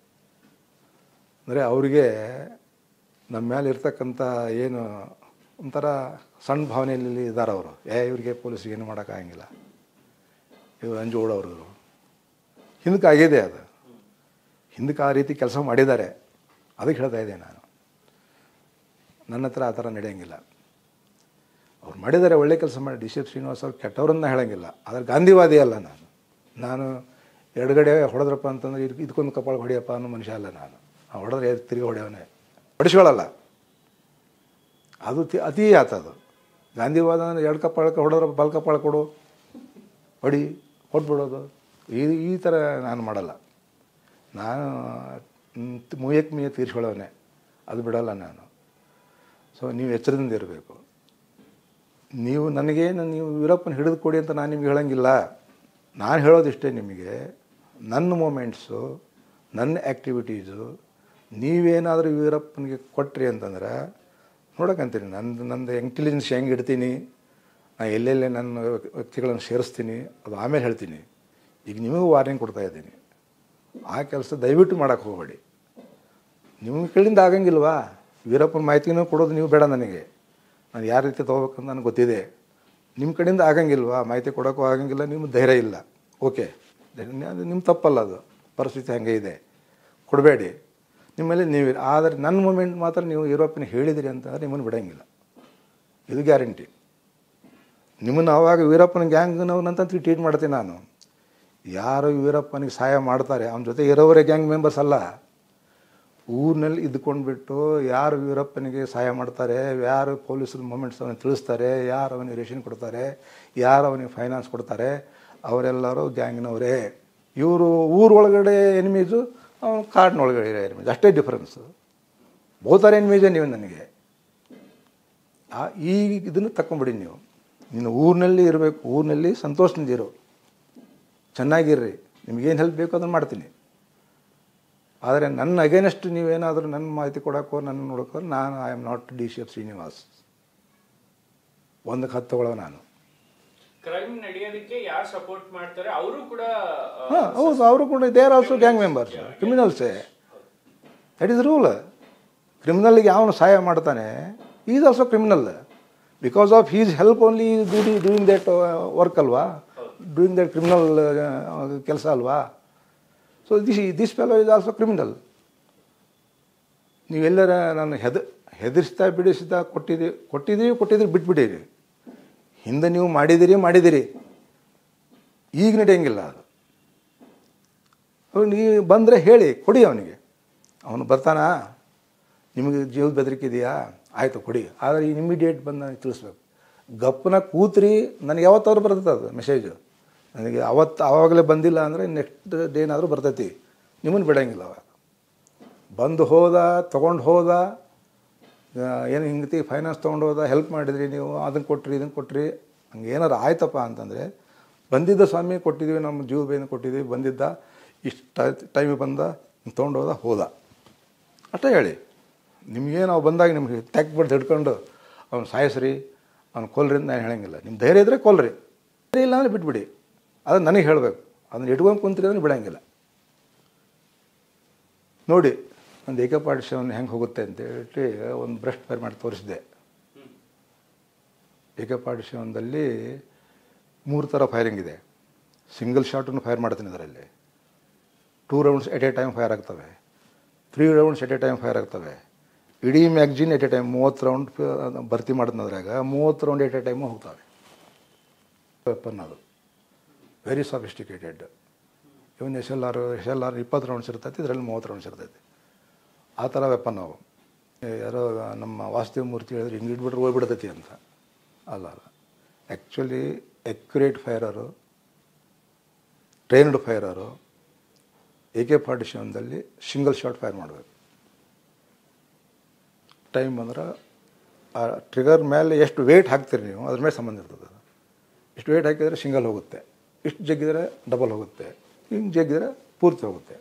A: ಅಂದರೆ ಅವರಿಗೆ ನಮ್ಮ ಮೇಲೆ ಇರ್ತಕ್ಕಂಥ ಏನು ಒಂಥರ ಸಣ್ಣ ಭಾವನೆಯಲ್ಲಿ ಇದ್ದಾರೆ ಅವರು ಏ ಇವರಿಗೆ ಪೊಲೀಸ್ಗೆ ಏನು ಮಾಡೋಕ್ಕಾಗಂಗಿಲ್ಲ ಇವರು ಅಂಜು ಓಡೋರು ಇವರು ಹಿಂದಕ್ಕೆ ಆಗಿದೆ ಅದು ಹಿಂದಕ್ಕೆ ಆ ರೀತಿ ಕೆಲಸ ಮಾಡಿದ್ದಾರೆ ಅದಕ್ಕೆ ಹೇಳ್ತಾ ಇದ್ದೆ ನಾನು ನನ್ನ ಹತ್ರ ಆ ಥರ ನಡೆಯೋಂಗಿಲ್ಲ ಅವ್ರು ಮಾಡಿದ್ದಾರೆ ಒಳ್ಳೆ ಕೆಲಸ ಮಾಡಿ ಡಿ ಸಿ ಎಫ್ ಶ್ರೀನಿವಾಸ್ ಅವ್ರು ಕೆಟ್ಟವರನ್ನ ಹೇಳೋಂಗಿಲ್ಲ ಆದರೆ ಗಾಂಧಿವಾದಿ ಅಲ್ಲ ನಾನು ನಾನು ಎಡಗಡೆ ಹೊಡೆದ್ರಪ್ಪ ಅಂತಂದ್ರೆ ಇದಕ್ಕೆ ಇದಕ್ಕೊಂದು ಕಪಾಳ ಹೊಡೆಯಪ್ಪ ಅನ್ನೋ ಮನುಷ್ಯ ಅಲ್ಲ ನಾನು ಆ ಹೊಡೆದ್ರೆ ಎದ್ದು ತಿರುಗಿ ಹೊಡೆಯವನೇ ಹೊಡಿಸ್ಕೊಳ್ಳಲ್ಲ ಅದು ತಿ ಅತಿ ಆತದು ಗಾಂಧಿವಾದ ಅಂದ್ರೆ ಎರಡು ಕಪ್ಪಾಳಕ್ಕೆ ಹೊಡೆದ್ರೆ ಬಲ್ ಕಪ್ಪಾಳ ಕೊಡು ಹೊಡಿ ಕೊಟ್ಬಿಡೋದು ಈ ಈ ಥರ ನಾನು ಮಾಡಲ್ಲ ನಾನು ಮುಯಕ್ಕೆ ಮುಯ್ಯ ತೀರ್ಸ್ಕೊಳ್ಳೋನೆ ಅದು ಬಿಡಲ್ಲ ನಾನು ಸೊ ನೀವು ಎಚ್ಚರದಿಂದ ಇರಬೇಕು ನೀವು ನನಗೇನು ನೀವು ವೀರಪ್ಪನ ಹಿಡಿದು ಕೊಡಿ ಅಂತ ನಾನು ನಿಮ್ಗೆ ಹೇಳೋಂಗಿಲ್ಲ ನಾನು ಹೇಳೋದಿಷ್ಟೇ ನಿಮಗೆ ನನ್ನ ಮೂಮೆಂಟ್ಸು ನನ್ನ ಆ್ಯಕ್ಟಿವಿಟೀಸು ನೀವೇನಾದರೂ ವೀರಪ್ಪನಿಗೆ ಕೊಟ್ರಿ ಅಂತಂದ್ರೆ ನೋಡೋಕ್ಕಂತೀನಿ ನಂದು ನಂದು ಇಂಟೆಲಿಜೆನ್ಸ್ ಹೆಂಗೆ ಇಡ್ತೀನಿ ನಾನು ಎಲ್ಲೆಲ್ಲೇ ನನ್ನ ವ್ಯಕ್ತಿಗಳನ್ನು ಸೇರಿಸ್ತೀನಿ ಅದು ಆಮೇಲೆ ಹೇಳ್ತೀನಿ ಈಗ ನಿಮಗೂ ವಾರ್ನಿಂಗ್ ಕೊಡ್ತಾ ಇದ್ದೀನಿ ಆ ಕೆಲಸ ದಯವಿಟ್ಟು ಮಾಡೋಕ್ಕೆ ಹೋಗಬೇಡಿ ನಿಮ್ಮ ಕಡೆಯಿಂದ ಆಗಂಗಿಲ್ವಾ ವೀರಪ್ಪನ ಮಾಹಿತಿನೂ ಕೊಡೋದು ನೀವು ಬೇಡ ನನಗೆ ನಾನು ಯಾವ ರೀತಿ ತೊಗೋಬೇಕಂತ ನನಗೆ ಗೊತ್ತಿದೆ ನಿಮ್ಮ ಕಡೆಯಿಂದ ಆಗಂಗಿಲ್ವಾ ಮಾಹಿತಿ ಕೊಡೋಕ್ಕೂ ಆಗಂಗಿಲ್ಲ ನಿಮ್ಮ ಧೈರ್ಯ ಇಲ್ಲ ಓಕೆ ಅದು ನಿಮ್ಮ ತಪ್ಪಲ್ಲ ಅದು ಪರಿಸ್ಥಿತಿ ಹಾಗೆ ಇದೆ ಕೊಡಬೇಡಿ ನಿಮ್ಮಲ್ಲಿ ನೀವು ಆದರೆ ನನ್ನ ಮೂಮೆಂಟ್ ಮಾತ್ರ ನೀವು ಯುರೋಪಿನ ಹೇಳಿದಿರಿ ಅಂತಂದರೆ ನಿಮ್ಮನ್ನು ಬಿಡೋಂಗಿಲ್ಲ ಇದು ಗ್ಯಾರಂಟಿ ನಿಮ್ಮನ್ನು ಅವಾಗ ವೀರಪ್ಪನ ಗ್ಯಾಂಗ್ನವ್ನಂತ ಟ್ರೀಟ್ ಮಾಡ್ತೀನಿ ನಾನು ಯಾರು ವೀರಪ್ಪನಿಗೆ ಸಹಾಯ ಮಾಡ್ತಾರೆ ಅವನ ಜೊತೆ ಇರೋವರೇ ಗ್ಯಾಂಗ್ ಮೆಂಬರ್ಸ್ ಅಲ್ಲ ಊರಿನಲ್ಲಿ ಇದ್ಕೊಂಡ್ಬಿಟ್ಟು ಯಾರು ವೀರಪ್ಪನಿಗೆ ಸಹಾಯ ಮಾಡ್ತಾರೆ ಯಾರು ಪೊಲೀಸರ ಮೂಮೆಂಟ್ಸ್ ಅವನಿಗೆ ತಿಳಿಸ್ತಾರೆ ಯಾರು ಅವನಿಗೆ ರೇಷನ್ ಕೊಡ್ತಾರೆ ಯಾರು ಅವನಿಗೆ ಫೈನಾನ್ಸ್ ಕೊಡ್ತಾರೆ ಅವರೆಲ್ಲರೂ ಗ್ಯಾಂಗ್ನವರೇ ಇವರು ಊರೊಳಗಡೆ ಎನಿಮೀಸು ಅವನು ಕಾಡಿನೊಳಗಡೆ ಎನಿಮೀಸ್ ಅಷ್ಟೇ ಡಿಫ್ರೆನ್ಸು ಬಹುತಾರ ಎನಿಮೀಸೇ ನೀವು ನನಗೆ ಆ ಈ ಇದನ್ನು ತಗೊಂಬಿಡಿ ನೀವು ನೀನು ಊರಿನಲ್ಲಿ ಇರಬೇಕು ಊರಿನಲ್ಲಿ ಸಂತೋಷದಿಂದ ಇರು ಚೆನ್ನಾಗಿರ್ರಿ ನಿಮಗೇನು ಹೆಲ್ಪ್ ಬೇಕು ಅದನ್ನು ಮಾಡ್ತೀನಿ ಆದರೆ ನನ್ನ ಅಗೇನೆಸ್ಟ್ ನೀವೇನಾದರೂ ನನ್ನ ಮಾಹಿತಿ ಕೊಡೋಕ್ಕೋ ನನ್ನ ನೋಡೋಕ್ಕೋ ನಾನು I am not D C F Srinivas ಒಂದಕ್ಕೆ ಹತ್ತು ತಗೊಳ್ಳೋ ನಾನು
B: ಕ್ರೈಮ್ ನಡೆಯೋದಕ್ಕೆ ಯಾರು ಸಪೋರ್ಟ್ ಮಾಡ್ತಾರೆ ಅವರು ಕೂಡ ಆ,
A: ಹಾಂ ಹೌದು ಅವರು ಕೂಡ they are also gang members ಕ್ರಿಮಿನಲ್ಸೇ ದಟ್ ಈಸ್ ರೂಲ್ ಕ್ರಿಮಿನಲ್ಗೆ ಯಾವನು ಸಹಾಯ ಮಾಡ್ತಾನೆ is also criminal because of he's help only ಡೂಡಿ ಡೂಯಿಂಗ್ ದಟ್ ವರ್ಕ್ ಅಲ್ವಾ ಡೂಯಿಂಗ್ ದಟ್ ಕ್ರಿಮಿನಲ್ ಕೆಲಸ ಅಲ್ವಾ so this this fellow is also criminal ನೀವೆಲ್ಲರ ನಾನು ಹೆದ ಹೆದರಿಸ್ತಾ ಬಿಡಿಸ್ತಾ ಕೊಟ್ಟಿದ್ದೀವಿ ಕೊಟ್ಟಿದ್ದೀವಿ ಕೊಟ್ಟಿದ್ದೀರಿ ಬಿಟ್ಬಿಟ್ಟಿರಿ ಹಿಂದೆ ನೀವು ಮಾಡಿದಿರಿ ಮಾಡಿದಿರಿ ಈಗ ನಡೆಯಂಗಿಲ್ಲ ಅದು ಅವ್ನು ನೀವು ಬಂದರೆ ಹೇಳಿ ಕೊಡಿ ಅವನಿಗೆ ಅವನು ಬರ್ತಾನಾ ನಿಮಗೆ ಜೀವದ ಬೆದರಿಕೆ ಇದೆಯಾ ಆಯಿತು ಕೊಡಿ ಆದರೆ ಇಮಿಡಿಯೇಟ್ ಬಂದು ನನಗೆ ತಿಳಿಸ್ಬೇಕು ಗಪ್ಪನ ಕೂತ್ರಿ ನನಗೆ ಯಾವತ್ತಾದ್ರೂ ಬರ್ತೈತೆ ಅದು ಮೆಸೇಜು ನನಗೆ ಅವತ್ತು ಆವಾಗಲೇ ಬಂದಿಲ್ಲ ಅಂದರೆ ನೆಕ್ಸ್ಟ್ ಡೇ ಏನಾದರೂ ಬರ್ತೈತಿ ನಿಮ್ಮನ್ನು ಬಿಡೋಂಗಿಲ್ಲ ಅವಾಗ ಬಂದು ಹೋದ ತೊಗೊಂಡು ಹೋದ ಆ, ಏನು ಹಿಂಗತಿ ಫೈನಾನ್ಸ್ ತೊಗೊಂಡು ಹೋದ ಹೆಲ್ಪ್ ಮಾಡಿದ್ರಿ ನೀವು ಅದನ್ನು ಕೊಟ್ರಿ ಇದನ್ನು ಕೊಟ್ರಿ ಹಂಗೆ ಏನಾರು ಆಯ್ತಪ್ಪ ಅಂತಂದರೆ ಬಂದಿದ್ದ ಸ್ವಾಮಿ ಕೊಟ್ಟಿದ್ದೀವಿ ನಮ್ಮ ಜೀವ ಬೇನ ಕೊಟ್ಟಿದ್ದೀವಿ ಬಂದಿದ್ದ ಇಷ್ಟು ಟೈಮಿಗೆ ಬಂದ ತೊಗೊಂಡು ಹೋದ ಹೋದ ಅಷ್ಟೇ ಹೇಳಿ ನಿಮ್ಗೇನು ನಾವು ಬಂದಾಗ ನಿಮ್ಗೆ ತೆಗ್ಬಿಡ್ದು ಹಿಡ್ಕೊಂಡು ಅವ್ನು ಸಾಯಿಸ್ರಿ ಅವ್ನು ಕೊಲ್ರಿ ಅಂತ ನಾನು ಹೇಳಂಗಿಲ್ಲ ನಿಮ್ಮ ಧೈರ್ಯ ಇದ್ದರೆ ಕೊಲ್ರಿ ಧೈರ್ಯ ಇಲ್ಲ ಅಂದರೆ ಬಿಟ್ಬಿಡಿ ಅದನ್ನು ನನಗೆ ಹೇಳಬೇಕು ಅದನ್ನ ಇಟ್ಕೊಂಡು ಕುಂತ್ರಿ ಅಂದ್ರೆ ಬಿಡೋಂಗಿಲ್ಲ ನೋಡಿ ಒಂದು ಏಕಪಾಠಶವನ್ನು ಹೆಂಗೆ ಹೋಗುತ್ತೆ ಅಂತ ಹೇಳಿ ಒಂದು ಬ್ರಸ್ಟ್ ಫೈರ್ ಮಾಡಿ ತೋರಿಸಿದೆ ಏಕಪಾಠಶವನದಲ್ಲಿ ಮೂರು ಥರ ಫೈರಿಂಗ್ ಇದೆ ಸಿಂಗಲ್ ಶಾಟನ್ನು ಫೈರ್ ಮಾಡ್ತೀನಿ ಅದರಲ್ಲಿ two rounds at a time fire ಆಗ್ತವೆ three rounds at a time fire ಆಗ್ತವೆ ಇಡೀ ಮ್ಯಾಗ್ಜಿನ್ ಎಟ್ ಎ ಟೈಮ್ ಮೂವತ್ತು ರೌಂಡ್ ಭರ್ತಿ ಮಾಡಿದ್ನದ್ರಾಗ ಮೂವತ್ತು ರೌಂಡ್ ಎಟ್ ಎ ಟೈಮು ಹೋಗ್ತವೆ ವೆಪನ್ ಅದು very sophisticated even S L R S L R ಇಪ್ಪತ್ತು ರೌಂಡ್ಸ್ ಇರ್ತೈತಿ ಇದರಲ್ಲಿ ಮೂವತ್ತು ರೌಂಡ್ಸ್ ಇರ್ತೈತಿ ಆ ಥರ ವೆಪನ್ ಅವು ಯಾರೋ ನಮ್ಮ ವಾಸುದೇವ ಮೂರ್ತಿ ಹೇಳಿದ್ರೆ ಹಿಂಗೆ ಇಟ್ಬಿಟ್ರೆ ಹೋಗ್ಬಿಡ್ತೈತಿ ಅಂತ ಅಲ್ಲ ಅಲ್ಲ actually accurate firer trained firer A K forty ಸೆವೆನ್ದಲ್ಲಿ ಸಿಂಗಲ್ ಶಾಟ್ ಫೈರ್ ಮಾಡಬೇಕು ಟೈಮ್ ಅಂದ್ರೆ ಆ ಟ್ರಿಗರ್ ಮೇಲೆ ಎಷ್ಟು ವೇಟ್ ಹಾಕ್ತೀರಿ ನೀವು ಅದ್ರ ಮೇಲೆ ಸಂಬಂಧ ಇರ್ತದೆ ಅದು. ಇಷ್ಟು ವೇಟ್ ಹಾಕಿದರೆ ಸಿಂಗಲ್ ಹೋಗುತ್ತೆ ಇಷ್ಟು ಜಗ್ಗಿದರೆ ಡಬಲ್ ಹೋಗುತ್ತೆ ಹಿಂಗೆ ಜಗ್ಗಿದರೆ ಪೂರ್ತಿ ಹೋಗುತ್ತೆ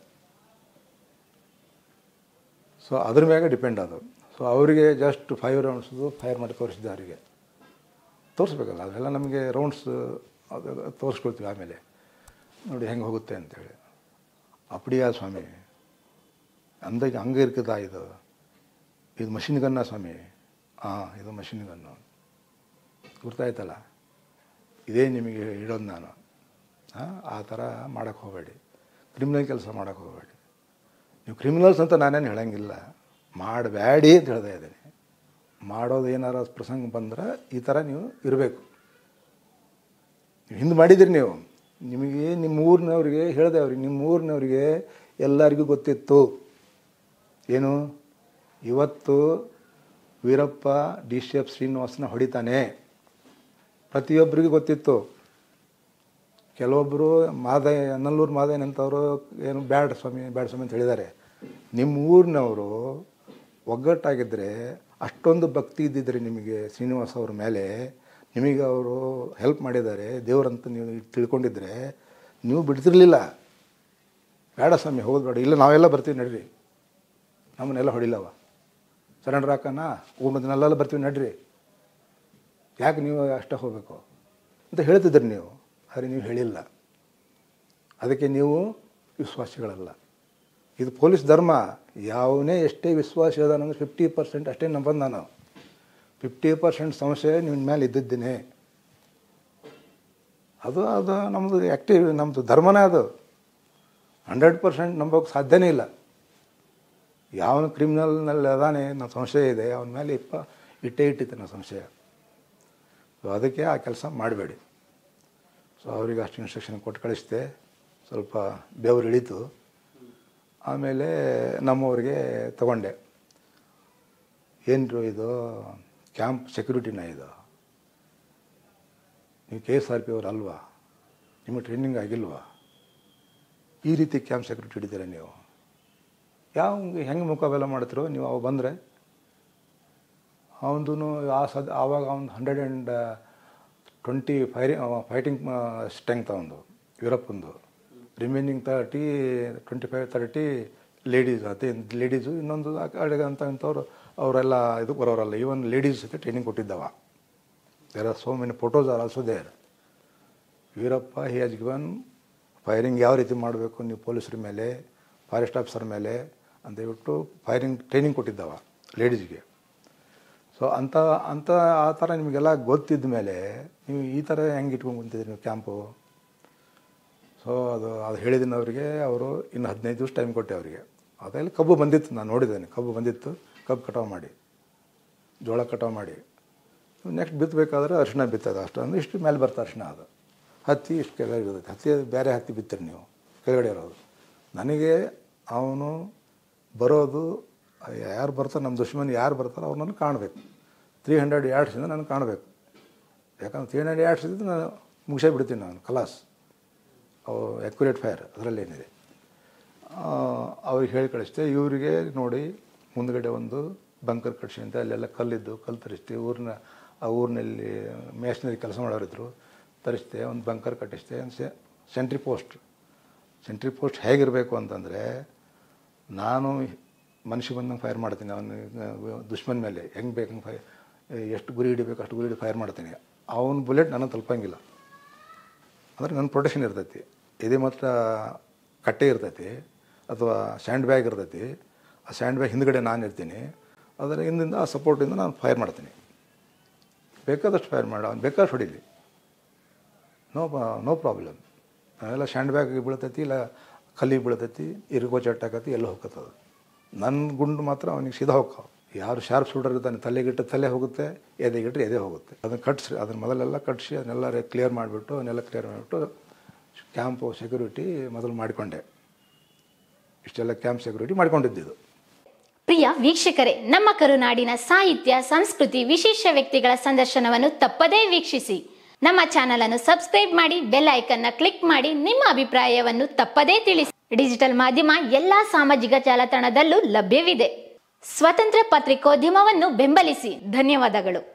A: ಸೊ ಅದ್ರ ಮ್ಯಾಗೆ ಡಿಪೆಂಡ್ ಅದು ಸೊ ಅವರಿಗೆ ಜಸ್ಟ್ ಫೈವ್ ರೌಂಡ್ಸ್ದು ಫೈರ್ ಮಾಡಿ ತೋರಿಸಿದ್ದೆ ಅವರಿಗೆ ತೋರಿಸ್ಬೇಕಲ್ಲ ಅದೆಲ್ಲ ನಮಗೆ ರೌಂಡ್ಸ್ ಅದು ತೋರಿಸ್ಕೊಳ್ತೀವಿ ಆಮೇಲೆ ನೋಡಿ ಹೆಂಗೆ ಹೋಗುತ್ತೆ ಅಂತೇಳಿ ಅಪ್ಪಡಿಯಾ ಸ್ವಾಮಿ ಅಂದಾಗೆ ಹಂಗೆ ಇರ್ಕದಾ ಇದು ಇದು ಮಷಿನ್ ಗನ್ನ ಸ್ವಾಮಿ ಹಾಂ ಇದು ಮಷಿನ್ ಗನ್ನು ಗೊತ್ತಾಯ್ತಲ್ಲ ಇದೇ ನಿಮಗೆ ಇಡೋದು ನಾನು ಹಾಂ ಆ ಥರ ಮಾಡೋಕ್ಕೆ ಹೋಗಬೇಡಿ ಕ್ರಿಮಿನಲ್ ಕೆಲಸ ಮಾಡೋಕ್ಕೆ ಹೋಗಬೇಡಿ ನೀವು ಕ್ರಿಮಿನಲ್ಸ್ ಅಂತ ನಾನೇನು ಹೇಳಂಗಿಲ್ಲ ಮಾಡಬೇಡಿ ಅಂತ ಹೇಳ್ತಾ ಇದ್ದೀನಿ ಮಾಡೋದು ಏನಾರ ಪ್ರಸಂಗ ಬಂದ್ರೆ ಈ ಥರ ನೀವು ಇರಬೇಕು ನೀವು ಹಿಂದೆ ಮಾಡಿದಿರಿ ನೀವು ನಿಮಗೆ ನಿಮ್ಮ ಊರಿನವ್ರಿಗೆ ಹೇಳಿದೆ ಅವ್ರಿಗೆ ನಿಮ್ಮ ಊರಿನವ್ರಿಗೆ ಎಲ್ಲರಿಗೂ ಗೊತ್ತಿತ್ತು ಏನು ಇವತ್ತು ವೀರಪ್ಪ ಡಿ ಸಿ ಎಫ್ ಶ್ರೀನಿವಾಸನ ಹೊಡಿತಾನೆ ಪ್ರತಿಯೊಬ್ಬರಿಗೂ ಗೊತ್ತಿತ್ತು ಕೆಲವೊಬ್ಬರು ಮಾದಯ ನಲ್ಲೂರು ಮಾದಯ್ಯನ ಅಂತವರು ಏನು ಬ್ಯಾಡ ಸ್ವಾಮಿ ಬ್ಯಾಡ ಸ್ವಾಮಿ ಅಂತ ಹೇಳಿದ್ದಾರೆ ನಿಮ್ಮ ಊರಿನವರು ಒಗ್ಗಟ್ಟಾಗಿದ್ದರೆ ಅಷ್ಟೊಂದು ಭಕ್ತಿ ಇದ್ದಿದ್ರೆ ನಿಮಗೆ ಶ್ರೀನಿವಾಸ ಅವ್ರ ಮೇಲೆ ನಿಮಗೆ ಅವರು ಹೆಲ್ಪ್ ಮಾಡಿದ್ದಾರೆ ದೇವರಂತ ನೀವು ತಿಳ್ಕೊಂಡಿದ್ರೆ ನೀವು ಬಿಡ್ತಿರ್ಲಿಲ್ಲ ಬೇಡ ಸ್ವಾಮಿ ಹೋಗೋದು ಬೇಡ ಇಲ್ಲ ನಾವೆಲ್ಲ ಬರ್ತೀವಿ ನಡ್ರಿ ನಮ್ಮನ್ನೆಲ್ಲ ಹೊಡಿಲ್ಲವ ಸರೆಂಡರ್ ಹಾಕನ ಊಟದನ್ನೆಲ್ಲ ಬರ್ತೀವಿ ನಡ್ರಿ ಯಾಕೆ ನೀವು ಅಷ್ಟೇ ಹೋಗಬೇಕು ಅಂತ ಹೇಳ್ತಿದ್ರಿ ನೀವು ಆದರೆ ನೀವು ಹೇಳಿಲ್ಲ ಅದಕ್ಕೆ ನೀವು ವಿಶ್ವಾಸಿಗಳಲ್ಲ ಇದು ಪೊಲೀಸ್ ಧರ್ಮ ಯಾವನೇ ಎಷ್ಟೇ ವಿಶ್ವಾಸ ಅಂದ್ರೆ ಫಿಫ್ಟಿ ಪರ್ಸೆಂಟ್ ಅಷ್ಟೇ ನಂಬಂದು ನಾನು ಫಿಫ್ಟಿ ಪರ್ಸೆಂಟ್ ಸಮಸ್ಯೆ ನಿಮ್ಮ ಮೇಲೆ ಇದ್ದಿದ್ದೇನೆ ಅದು ಅದು ನಮ್ಮದು ಆ್ಯಕ್ಟಿವ್ ನಮ್ಮದು ಧರ್ಮನೇ ಅದು ಹಂಡ್ರೆಡ್ ಪರ್ಸೆಂಟ್ ನಂಬೋಕೆ ಸಾಧ್ಯನೇ ಇಲ್ಲ ಯಾವನು ಕ್ರಿಮಿನಲ್ನಲ್ಲಿ ಅದಾನೆ ನನ್ನ ಸಂಶಯ ಇದೆ ಅವನ ಮೇಲೆ ಇಪ್ಪ ಇಟ್ಟೇ ಇಟ್ಟಿದ್ದೆ ನನ್ನ ಸಂಶಯ ಸೊ ಅದಕ್ಕೆ ಆ ಕೆಲಸ ಮಾಡಬೇಡಿ ಸೊ ಅವರಿಗೆ ಅಷ್ಟು ಇನ್ಸ್ಟ್ರಕ್ಷನ್ ಕೊಟ್ಟು ಕಳಿಸಿದೆ ಸ್ವಲ್ಪ ಬೆವರು ಇಳೀತು ಆಮೇಲೆ ನಮ್ಮವ್ರಿಗೆ ತಗೊಂಡೆ ಏನ್ರು ಇದು ಕ್ಯಾಂಪ್ ಸೆಕ್ಯೂರಿಟಿನ ಇದು ನೀವು ಕೆ ಎಸ್ ಆರ್ ಪಿ ಅವರು ಅಲ್ವಾ ನಿಮಗೆ ಟ್ರೈನಿಂಗ್ ಆಗಿಲ್ವಾ ಈ ರೀತಿ ಕ್ಯಾಂಪ್ ಸೆಕ್ಯೂರಿಟಿ ಹಿಡಿತೀರ ನೀವು ಯಾವ ಹೆಂಗೆ ಮುಖಾಬೆಲ್ಲ ಮಾಡ್ತಿರೋ ನೀವು ಅವು ಬಂದರೆ ಅವನದು ಆ ಸದ್ ಆವಾಗ ಅವ್ನು ಹಂಡ್ರೆಡ್ ಆ್ಯಂಡ್ ಟ್ವೆಂಟಿ ಫೈರಿ ಫೈಟಿಂಗ್ ಸ್ಟ್ರೆಂತ್ ಅವನದು ಯುರೋಪಂದು remaining thirty twenty five thirty ladies ಅದೇ ಲೇಡೀಸು ಇನ್ನೊಂದು ಆ ಕಡೆಗೆ ಅಂತ ಇಂಥವ್ರು ಅವರೆಲ್ಲ ಇದು ಬರೋರಲ್ಲ ಈವನ್ ಲೇಡೀಸ್ಗೆ ಟ್ರೈನಿಂಗ್ ಕೊಟ್ಟಿದ್ದವ there are so many photos are also there Veerappa he has given firing ಯಾವ ರೀತಿ ಮಾಡಬೇಕು ನೀವು ಪೊಲೀಸರ ಮೇಲೆ ಫಾರೆಸ್ಟ್ ಆಫೀಸರ್ ಮೇಲೆ ಅಂತ ಹೇಳ್ಬಿಟ್ಟು ಫೈರಿಂಗ್ ಟ್ರೈನಿಂಗ್ ಕೊಟ್ಟಿದ್ದವ ಲೇಡೀಸ್ಗೆ ಸೊ ಅಂಥ ಅಂಥ ಆ ಥರ ನಿಮಗೆಲ್ಲ ಗೊತ್ತಿದ್ದ ಮೇಲೆ ನೀವು ಈ ಥರ ಹೆಂಗೆ ಇಟ್ಕೊಂಡು ಕುಂತಿದ್ರಿ ನೀವು ಕ್ಯಾಂಪು ಸೊ ಅದು ಅದು ಹೇಳಿದಿನವರಿಗೆ ಅವರು ಇನ್ನು ಹದಿನೈದು ದಿವಸ ಟೈಮ್ ಕೊಟ್ಟೆ ಅವರಿಗೆ ಅದೆಲ್ಲ ಕಬ್ಬು ಬಂದಿತ್ತು ನಾನು ನೋಡಿದ್ದೇನೆ ಕಬ್ಬು ಬಂದಿತ್ತು ಕಬ್ಬು ಕಟಾವು ಮಾಡಿ ಜೋಳ ಕಟಾವು ಮಾಡಿ ನೆಕ್ಸ್ಟ್ ಬಿತ್ತಬೇಕಾದ್ರೆ ಅರಿಶಿಣ ಬಿತ್ತದ ಅಷ್ಟು ಅಂದ್ರೆ ಇಷ್ಟು ಮೇಲೆ ಬರ್ತಾ ಅರಿಶಿಣ ಅದು ಹತ್ತಿ ಇಷ್ಟು ಕೆಳಗಡೆ ಇರ್ತೈತೆ ಹತ್ತಿ ಬೇರೆ ಹತ್ತಿ ಬಿತ್ತೀರಿ ನೀವು ಕೆಳಗಡೆ ಇರೋದು ನನಗೆ ಅವನು ಬರೋದು ಯಾರು ಬರ್ತಾರೆ ನಮ್ಮ ದುಶ್ಮನ್ ಯಾರು ಬರ್ತಾರೋ ಅವ್ರು ನನಗೆ ಕಾಣಬೇಕು ತ್ರೀ ಹಂಡ್ರೆಡ್ ಯಾರ್ಡ್ಸಿಂದ ನನಗೆ ಕಾಣಬೇಕು ಯಾಕಂದ್ರೆ ತ್ರೀ ಹಂಡ್ರೆಡ್ ಯಾರ್ಡ್ಸ್ ಇದ್ದು ನಾನು ಮುಗಿಸೇ ಬಿಡ್ತೀನಿ ನಾನು ಕಲಾಸ್ ಅವು ಅಕ್ಯುರೇಟ್ ಫೈರ್ ಅದರಲ್ಲೇನಿದೆ ಅವ್ರಿಗೆ ಹೇಳಿ ಕಳಿಸ್ತೆ ಇವರಿಗೆ ನೋಡಿ ಮುಂದ್ಗಡೆ ಒಂದು ಬಂಕರ್ ಕಟ್ಸಿ ಅಂತ ಅಲ್ಲೆಲ್ಲ ಕಲ್ಲಿದ್ದು ಕಲ್ಲು ತರಿಸ್ತೀವಿ ಊರಿನ ಆ ಊರಿನಲ್ಲಿ ಮೇಷನರಿ ಕೆಲಸ ಮಾಡೋರಿದ್ರು ತರಿಸ್ತೆ ಒಂದು ಬಂಕರ್ ಕಟ್ಟಿಸ್ತೆ ಒಂದು ಸೆಂಟ್ರಿ ಪೋಸ್ಟ್ ಸೆಂಟ್ರಿ ಪೋಸ್ಟ್ ಹೇಗಿರಬೇಕು ಅಂತಂದರೆ ನಾನು ಮನುಷ್ಯ ಬಂದಂಗೆ ಫೈರ್ ಮಾಡ್ತೀನಿ ಅವನು ದುಶ್ಮನ್ ಮೇಲೆ ಹೆಂಗೆ ಬೇಕು ಫೈ ಎಷ್ಟು ಗುರಿ ಹಿಡಿಬೇಕು ಅಷ್ಟು ಗುರಿ ಹಿಡಿ ಫೈರ್ ಮಾಡ್ತೀನಿ ಅವನ ಬುಲೆಟ್ ನನಗೆ ತಲುಪಂಗಿಲ್ಲ ಅಂದರೆ ನನ್ನ ಪ್ರೊಟೆಕ್ಷನ್ ಇರ್ತೈತಿ ಇದೇ ಮಾತ್ರ ಕಟ್ಟೆ ಇರ್ತೈತಿ ಅಥವಾ ಸ್ಯಾಂಡ್ ಬ್ಯಾಗ್ ಇರ್ತೈತಿ ಆ ಸ್ಯಾಂಡ್ ಬ್ಯಾಗ್ ಹಿಂದ್ಗಡೆ ನಾನು ಇರ್ತೀನಿ ಅದರ ಹಿಂದಿಂದ ಆ ಸಪೋರ್ಟಿಂದ ನಾನು ಫೈರ್ ಮಾಡ್ತೀನಿ ಬೇಕಾದಷ್ಟು ಫೈರ್ ಮಾಡ ಅವ್ನು ಬೇಕಾದಷ್ಟು ಹೊಡೀಲಿ ನೋ ನೋ ಪ್ರಾಬ್ಲಮ್ ನಾವೆಲ್ಲ ಸ್ಯಾಂಡ್ ಬ್ಯಾಗ್ ಬೀಳ್ತೈತಿ ಇಲ್ಲ ಕಲ್ಲಿಗೆ ಬೀಳ್ತೈತಿ ಇರುಗೋ ಚಟ್ಟಾಕತಿ ಎಲ್ಲ ಹೋಗ್ತದ ನನ್ನ ಗುಂಡು ಮಾತ್ರ ಅವನಿಗೆ ಸೀದಾ ಹೋಗ್ತಾವ ಯಾರು ಶಾರ್ಪ್ ಶೂಟರ್ ಇರ್ತಾನೆ ತಲೆಗಿಟ್ಟು ತಲೆ ಹೋಗುತ್ತೆ ಎದೆಗಿಟ್ಟರೆ ಎದೆ ಹೋಗುತ್ತೆ ಅದನ್ನು ಕಟ್ಸಿ ಅದನ್ನ ಮೊದಲೆಲ್ಲ ಕಟ್ಟಿಸಿ ಅದನ್ನೆಲ್ಲ ಕ್ಲಿಯರ್ ಮಾಡಿಬಿಟ್ಟು ಅವನ್ನೆಲ್ಲ ಕ್ಲಿಯರ್ ಮಾಡಿಬಿಟ್ಟು ಕ್ಯಾಂಪು ಸೆಕ್ಯೂರಿಟಿ ಮೊದಲು ಮಾಡಿಕೊಂಡೆ ಇಷ್ಟೆಲ್ಲ ಕ್ಯಾಂಪ್ ಸೆಕ್ಯೂರಿಟಿ ಮಾಡ್ಕೊಂಡಿದ್ದಿದ್ದು
C: ಪ್ರಿಯ ವೀಕ್ಷಕರೇ ನಮ್ಮ ಕರುನಾಡಿನ ಸಾಹಿತ್ಯ ಸಂಸ್ಕೃತಿ ವಿಶೇಷ ವ್ಯಕ್ತಿಗಳ ಸಂದರ್ಶನವನ್ನು ತಪ್ಪದೇ ವೀಕ್ಷಿಸಿ ನಮ್ಮ ಚಾನಲ್ ಅನ್ನು ಸಬ್ಸ್ಕ್ರೈಬ್ ಮಾಡಿ ಬೆಲ್ ಐಕನ್ನ ಕ್ಲಿಕ್ ಮಾಡಿ ನಿಮ್ಮ ಅಭಿಪ್ರಾಯವನ್ನು ತಪ್ಪದೇ ತಿಳಿಸಿ ಡಿಜಿಟಲ್ ಮಾಧ್ಯಮ ಎಲ್ಲಾ ಸಾಮಾಜಿಕ ಜಾಲತಾಣದಲ್ಲೂ ಲಭ್ಯವಿದೆ ಸ್ವತಂತ್ರ ಪತ್ರಿಕೋದ್ಯಮವನ್ನು ಬೆಂಬಲಿಸಿ ಧನ್ಯವಾದಗಳು